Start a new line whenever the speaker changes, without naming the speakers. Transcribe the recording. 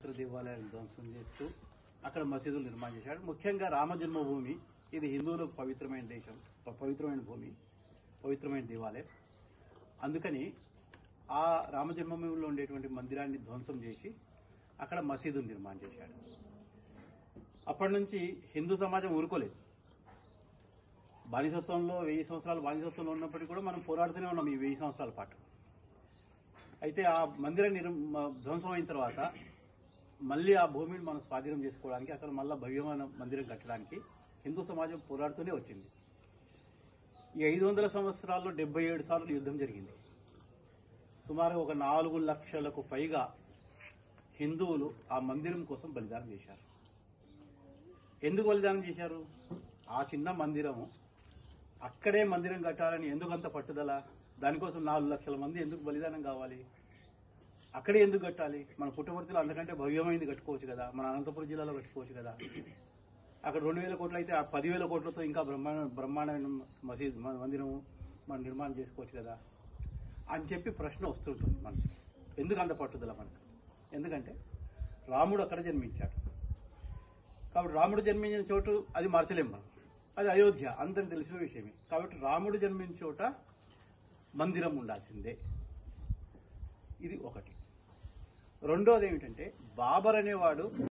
ఇతర దేవాలయాలను ధ్వంసం చేస్తూ అక్కడ మసీదులు నిర్మాణం చేశాడు ముఖ్యంగా రామ జన్మభూమి ఇది హిందువులకు పవిత్రమైన దేశం ప- పవిత్రమైన భూమి పవిత్రమైన దేవాలయం అందుకని ఆ రామ జన్మభూమిలో ఉండేటువంటి మందిరాన్ని ధ్వంసం చేసి అక్కడ మసీదును నిర్మాణం చేశాడు అప్పటి నుంచి హిందూ సమాజం ఊరుకోలేదు బానిసత్వంలో వెయ్యి సంవత్సరాలు బానిసత్వంలో ఉన్నప్పటికీ కూడా మనం పోరాడుతూనే ఉన్నాం ఈ వెయ్యి సంవత్సరాల పాటు అయితే ఆ మందిరం నిర్ ధ్వంసం అయిన తర్వాత మళ్ళీ ఆ భూమిని మనం స్వాధీనం చేసుకోవడానికి అక్కడ మళ్ళీ భవ్యమైన మందిరం కట్టడానికి హిందూ సమాజం పోరాడుతూనే వచ్చింది ఈ ఐదు వందల సంవత్సరాల్లో డెబ్బై ఏడు సార్లు యుద్ధం జరిగింది సుమారు ఒక నాలుగు లక్షలకు పైగా హిందువులు ఆ మందిరం కోసం బలిదానం చేశారు ఎందుకు బలిదానం చేశారు ఆ చిన్న మందిరము అక్కడే మందిరం కట్టాలని ఎందుకు అంత పట్టుదల దానికోసం నాలుగు లక్షల మంది ఎందుకు బలిదానం కావాలి అక్కడే ఎందుకు కట్టాలి మన పుట్టపర్తిలో అంతకంటే భవ్యమైంది కట్టుకోవచ్చు కదా మన అనంతపురం జిల్లాలో కట్టుకోవచ్చు కదా అక్కడ రెండు వేల కోట్లు అయితే ఆ పదివేల కోట్లతో ఇంకా బ్రహ్మాండ బ్రహ్మాండమైన మసీద్ మ- మందిరం మనం నిర్మాణం చేసుకోవచ్చు కదా అని చెప్పి ప్రశ్న వస్తుంటుంది మనసుకి ఎందుకు అంత పట్టుదల మనకు ఎందుకంటే రాముడు అక్కడ జన్మించాడు కాబట్టి రాముడు జన్మించిన చోటు అది మార్చలేం మనం అది అయోధ్య అందరికి తెలిసిన విషయమే కాబట్టి రాముడు జన్మించిన చోట మందిరం ఉండాల్సిందే ఇది ఒకటి రెండోది ఏమిటంటే బాబర్ అనేవాడు